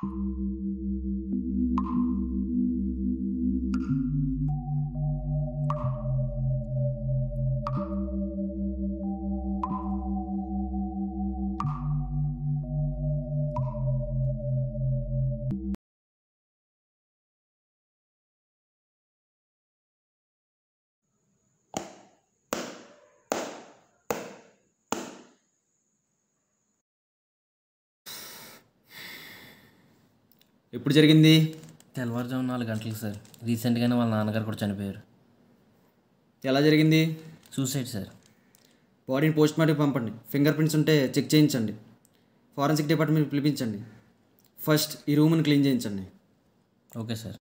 ఎప్పుడు జరిగింది తెల్లవారుజాము నాలుగు గంటలకు సార్ రీసెంట్గానే వాళ్ళ నాన్నగారు కూడా చనిపోయారు ఎలా జరిగింది సూసైడ్ సార్ బాడీని పోస్ట్ మార్టం పంపండి ఫింగర్ ప్రింట్స్ ఉంటే చెక్ చేయించండి ఫారెన్సిక్ డిపార్ట్మెంట్ పిలిపించండి ఫస్ట్ ఈ రూమ్ని క్లీన్ చేయించండి ఓకే సార్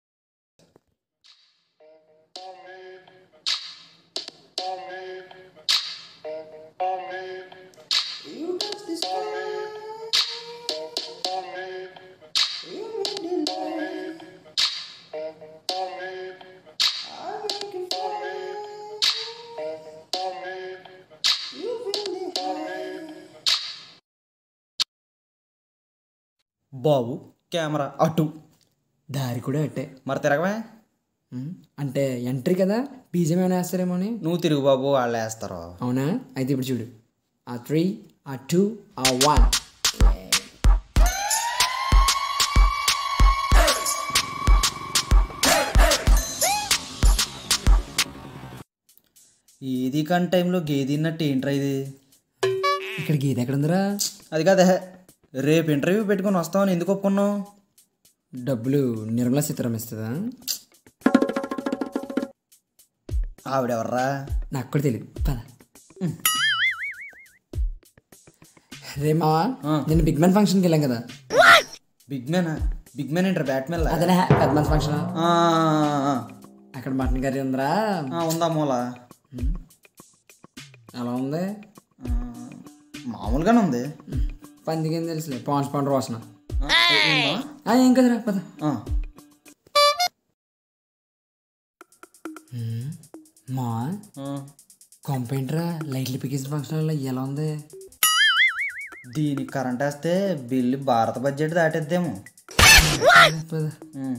బాబు కెమెరా అటు దారి కూడా అట్టే మరి తిరగవే ఉమ్, అంటే ఎంట్రీ కదా బీజం ఏమైనా వేస్తారేమో అని నువ్వు తిరుగు బాబు వాళ్ళు వేస్తారు అవునా అయితే ఇప్పుడు చూడు ఆ త్రీ ఆ టూ ఆ వన్ ఏది కాని టైంలో గేదిన్నట్టు ఏంట్రా ఇది ఇక్కడ గీత ఎక్కడ ఉందిరా అది కాదే రేపు ఇంటర్వ్యూ పెట్టుకొని వస్తామని ఎందుకు ఒప్పుకున్నావు డబ్బులు నిర్మలా సీతారాం ఇస్తుందా ఆవిడెవర్రా నాకు కూడా తెలియదు పద రే మావా నేను బిగ్ మ్యాన్ ఫంక్షన్కి వెళ్ళాం కదా బిగ్ మ్యాన్ బిగ్ మ్యాన్ ఏంట్రా బ్యాట్మెన్ అదే పెద్ద మంది ఫంక్షన్ అక్కడ మటన్ కర్రీ ఉందిరా ఉందా మూల అలా ఉంది ఆ, మామూలుగానే ఉంది పందికేం తెలుసులే పాన్స్ పండు రోషణ ఆ, ఉందా? ఆ, ఏం కదరా పద ఆ, మా ఆ. కంపేంట్రా లైట్లు పికేసిన ఫంక్షన్ హాల్లో ఎలా ఉంది దీనికి కరెంట్ వేస్తే బిల్లు భారత బడ్జెట్ దాటేద్దేమో పద ఉమ్.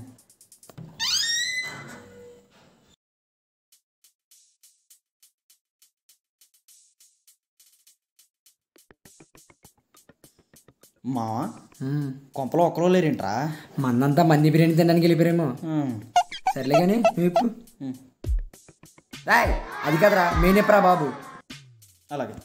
మావా ఉమ్. కొంపలో ఒక్కరో లేరేంట్రా మందంతా మంది బిర్యానీ తినడానికి వెళ్ళిపోయారేమో ఉమ్. సర్లే కానీ నువ్వు ఇప్పు ఉమ్. రాయ్ అది కదరా మెయిన్ ఎప్పురా బాబు అలాగే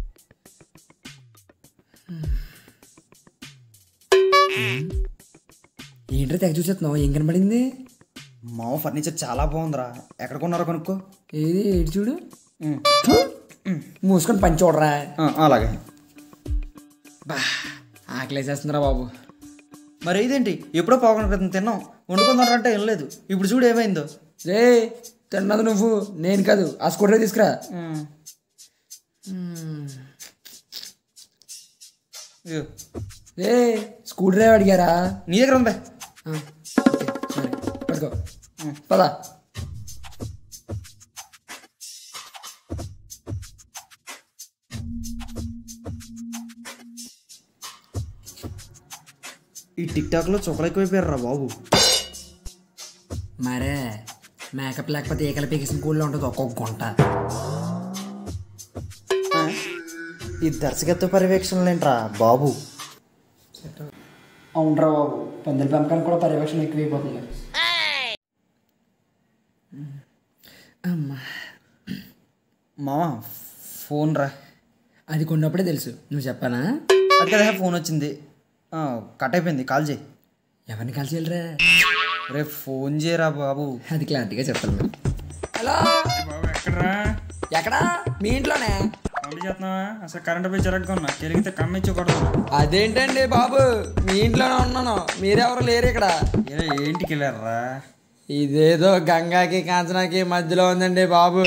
ఏంట్రా తెగ చూసేస్తున్నావు ఏం కనపడింది మావ ఫర్నిచర్ చాలా బాగుందిరా ఎక్కడ కొన్నారో కనుక్కో ఏది ఏడు చూడు ఉమ్. ఫు! మూసుకొని పని చూడరా ఆ, అలాగే బా ఆకలేసేస్తుందిరా బాబు మరి ఇదేంటి ఎప్పుడో పోకుండా క్రితం తిన్నాం వండుకుందారంటే ఏం లేదు ఇప్పుడు చూడు ఏమైందో రే తిన్నది నువ్వు నేను కాదు ఆ స్కూటర్ తీసుకురా ఉమ్. ఇదిగో. రే స్కూల్ డ్రైవర్ అడిగారా నీ దగ్గర ఉందే ఆ, ఓకే, సరే పట్టుకో పదా ఈ టిక్ టాక్లో చుక్కలు ఎక్కువైపోయారు రా బాబు మరే మేకప్ లేకపోతే ఏకల పీకేసిన కూల్లో ఉంటుంది ఒక్కొక్క గుంట ఈ దర్శకత్వ పర్యవేక్షణలు ఏంట్రా బాబు అవునరా బాబు పందుల పెంపకానికి కూడా పర్యవేక్షణ ఎక్కువైపోతుంది అమ్మా మావా ఫోన్ రా అది కొన్నప్పుడే తెలుసు నువ్వు చెప్పానా అది కదా ఫోన్ వచ్చింది ఆ, కట్ అయిపోయింది కాల్ చేయి ఎవరిని కలిసి వెళ్ళరా రేపు ఫోన్ చేయరా బాబు అది క్లారిటీగా చెప్పాను హలో ఎక్కడరా ఎక్కడా మీ ఇంట్లోనే పంపి చేస్తున్నావా అసలు కరెంట్ పోయి జరగగా ఉన్నా తిరిగితే కమ్మించి కొడతాను అదేంటండి బాబు మీ ఇంట్లోనే ఉన్నాను మీరెవరు లేరు ఇక్కడ ఏ ఏంటికి వెళ్ళారా ఇదేదో గంగాకి కాంచనాకి మధ్యలో ఉందండి బాబు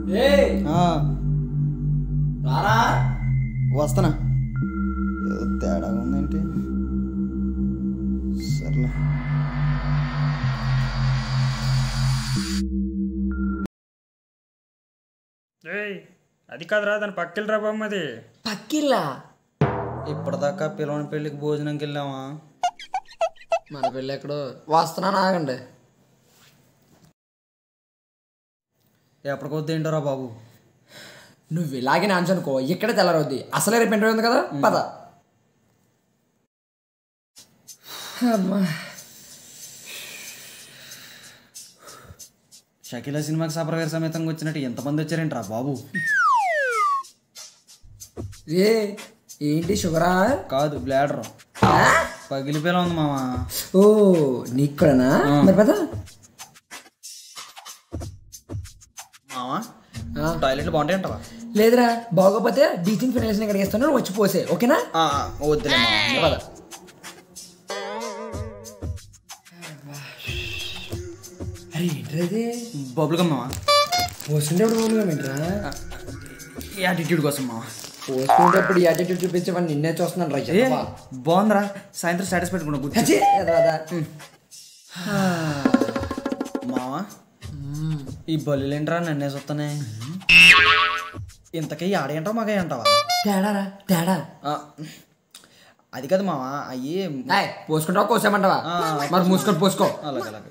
ఆ, వస్తానా ఏదో తేడా ఉందేంటి సర్లే ఏయ్ అది కాదురా దాని పక్కెళ్ళరా బామ్మది పక్కిల్లా ఇప్పటిదాకా పిల్లవని పెళ్ళికి భోజనంకి వెళ్ళామా మన పెళ్ళి ఎక్కడో వస్తున్నాను ఆగండి ఎప్పటికొద్ది ఏంటోరా బాబు నువ్వు ఇలాగే నాన్స్ అనుకో ఇక్కడ తెల్లరవుద్ది అసలే రేపు ఇంటర్వ్యూ ఉంది కదా పద అమ్మా షకీలా సినిమాకి సపరవేర్ సమేతంగా వచ్చినట్టు ఎంతమంది వచ్చారేంట్రా బాబు ఏ ఏంటి షుగరా కాదు బ్లాడర్ పగిలిపోయేలా ఉంది మామ ఓ నీకు కూడానా మరి పద మామ టాయిలెట్లు బాగుంటాయి అంటవా లేదురా బాగోపోతే డీచింగ్ ఫినాల్స్ కడిగేస్తాను నువ్వు వచ్చి పోసే ఓకేనా వద్దులే మామ పద అరే ఏంట్రా ఇది బబుల్గా మామ పోస్తుంటేప్పుడు మూలుగా ఏంట్రా యాటిట్యూడ్ కోసం మామ పోస్తుంటేప్పుడు యాటిట్యూడ్ చూపించమని నిన్నే చూస్తున్నాను రా ఏ బాగుందిరా సాయంత్రం స్టేటస్ పెట్టుకున్నా గుర్తు చచ్చి, ఎదవదా. మావా ఈ బలులేంట్రా నన్నే చూస్తానే ఇంతకీ ఆడేంటో మగ అంటావా తేడారా తేడా అది కదా మావా అయ్యి ఏయ్, పోసుకుంటావా కోసామంటావా ఆ, మరి మూసుకొని పోసుకో అలాగే అలాగే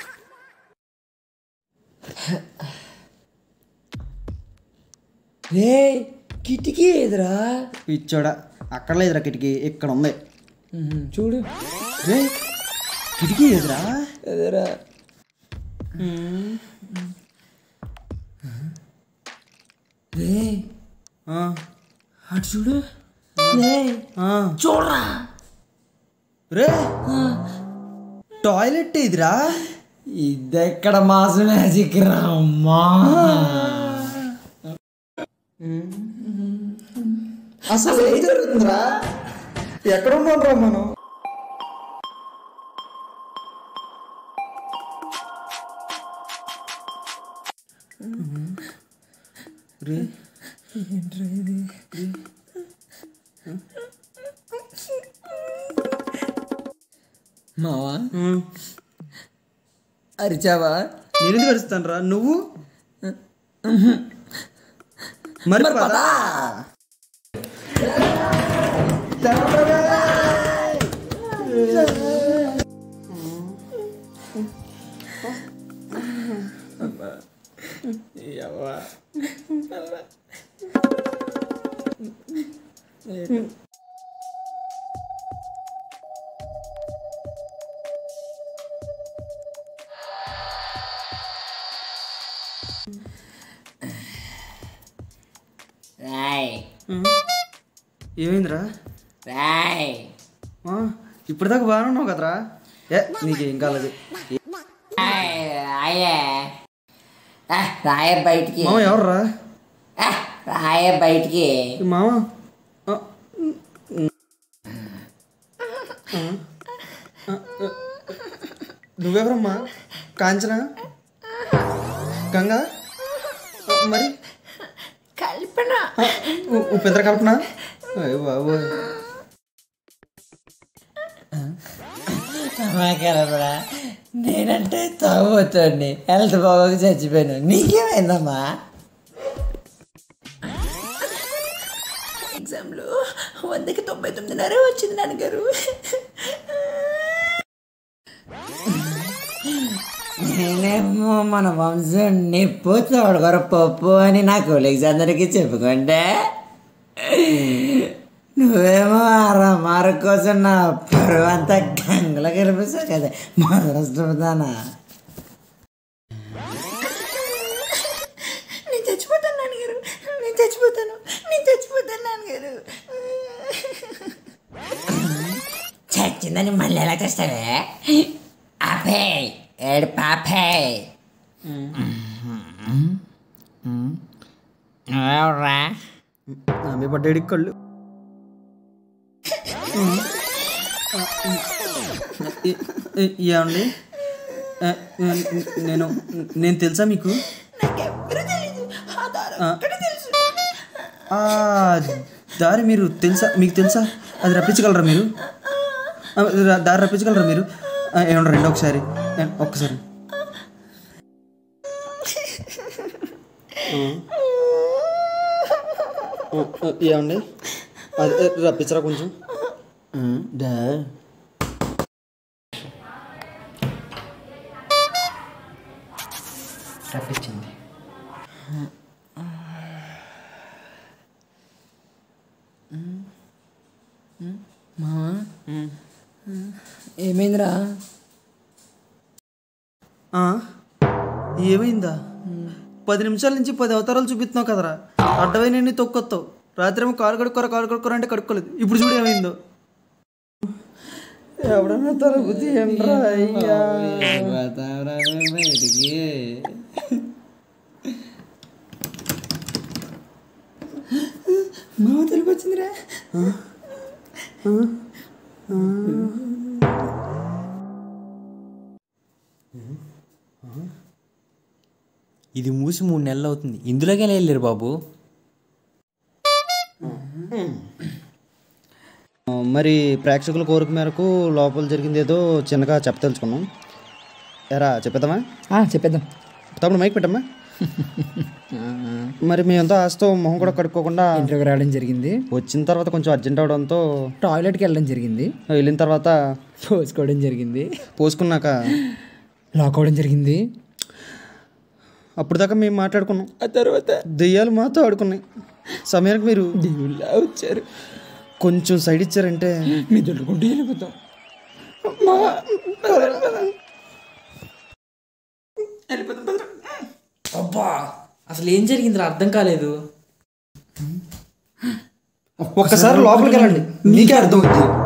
రే కిటికీ ఎదురా పిచ్చోడా అక్కడ లేదురా కిటికీ ఇక్కడ ఉంది చూడు రే కిటికీ ఎదురా ఎదురా రే ఆ, అటు చూడు రే ఆ. చూడరా రే టాయిలెట్ ఇదిరా ఇదెక్కడ మాస్ మ్యాజిక్ రా అమ్మా అసలు ఏం జరుగుతుందిరా ఎక్కడ ఉన్నాం రా మనం రే మావా అరిచావా నేను ఎందుకు అరుస్తాను రా నువ్వు మరి పద రాయ్ ఏమైందిరా రాయ్ ఆ, ఇప్పటిదాకా బాగానే ఉన్నావు కదరా ఏ నీకేం కాలేదు రాయే రాయ బయటికి మామ ఎవర్రా రాయ బయటికి ఈ మామ ఆ, నువ్వెవరమ్మా కాంచన గంగా ఆ, మరి కల్పన ఆ, ఉ- ఉపేంద్ర కల్పన అయ్య బాబోయ్ కల్పన నేనంటే తాగుతాండి హెల్త్ బాగోక చచ్చిపోయాను నీకేమైందమ్మా ఎగ్జామ్లో వందకి తొంభై తొమ్మిదిన్నర వచ్చింది నాన్నగారు నేనేమో మన వంశం నిప్పు తోడగొర పప్పు అని నా కొలీగ్స్ అందరికీ చెప్పుకుంటే నువ్వేమో అరమార కోసం నా పరువు అంతా గంగలో కనిపిస్తావు కదా మొదలస్తానా నేను చచ్చిపోతాను నాన్నగారు నేను చచ్చిపోతాను నేను చచ్చిపోతాను నాన్నగారు చచ్చిందని మళ్ళీ ఎలా చేస్తావే ఆపే ఏడు పాపే ఎవరా నా మీ పడ్డాడి కళ్ళు ఏ- ఏ- ఏమండి ఆ, నేను నేను తెలుసా మీకు నాకెవ్వరూ తెలీదు ఆ ఆ, ఆ, దారి మీరు తెలుసా మీకు తెలుసా అది రప్పించగలరా మీరు ఆ, రా- దారి రప్పించగలరా మీరు ఆ, ఏమన్నా రెండు ఒకసారి ఏ, ఒక్కసారి ఆ. ఆ, ఆ, ఏమండి అది రప్పించరా కొంచెం దా రప్పించింది ఏమైందిరా ఆ, ఏమైందా పది నిమిషాల నుంచి పది అవతారాలు చూపిస్తున్నావు కదరా అడ్డమైన నీ తొక్కొత్తావు రాత్రి ఏమో కాలు కడుక్కోరా కాలు కడుక్కోరా అంటే కడుక్కోలేదు ఇప్పుడు చూడు ఏమైందో ఎవడన్నా తలబుద్ధి ఏంట్రా అయ్యా బయటికి మామ తెలుపు వచ్చిందిరా ఇది మూసి మూడు నెలలు అవుతుంది ఇందులోకే వెళ్ళారు బాబు ఆ, మరి ప్రేక్షకుల కోరిక మేరకు లోపల జరిగింది ఏదో చిన్నగా చెప్పదలుచుకున్నాం ఎరా చెప్పేద్దామా చెప్పేద్దాం తప్పుడు మైక్ పెట్టమ్మా మరి మేమంతా ఆస్తో మొహం కూడా కడుక్కోకుండా ఇంటర్వ్యూకి రావడం జరిగింది వచ్చిన తర్వాత కొంచెం అర్జెంట్ అవడంతో టాయిలెట్కి వెళ్ళడం జరిగింది వెళ్ళిన తర్వాత పోసుకోవడం జరిగింది పోసుకున్నాక లాక్ అవ్వడం జరిగింది అప్పుడు దాకా మేము మాట్లాడుకున్నాం ఆ తర్వాత దెయ్యాలు మాతో ఆడుకున్నాయి సమయానికి మీరు దేవుళ్ళా వచ్చారు కొంచెం సైడ్ ఇచ్చారంటే మీ దొడ్డుకుంటూ వెళ్ళిపోతాం అబ్బా అసలు ఏం జరిగిందిరా అర్థం కాలేదు ఒక్కసారి లోపలికి వెళ్ళండి మీకే అర్థం అవుతుంది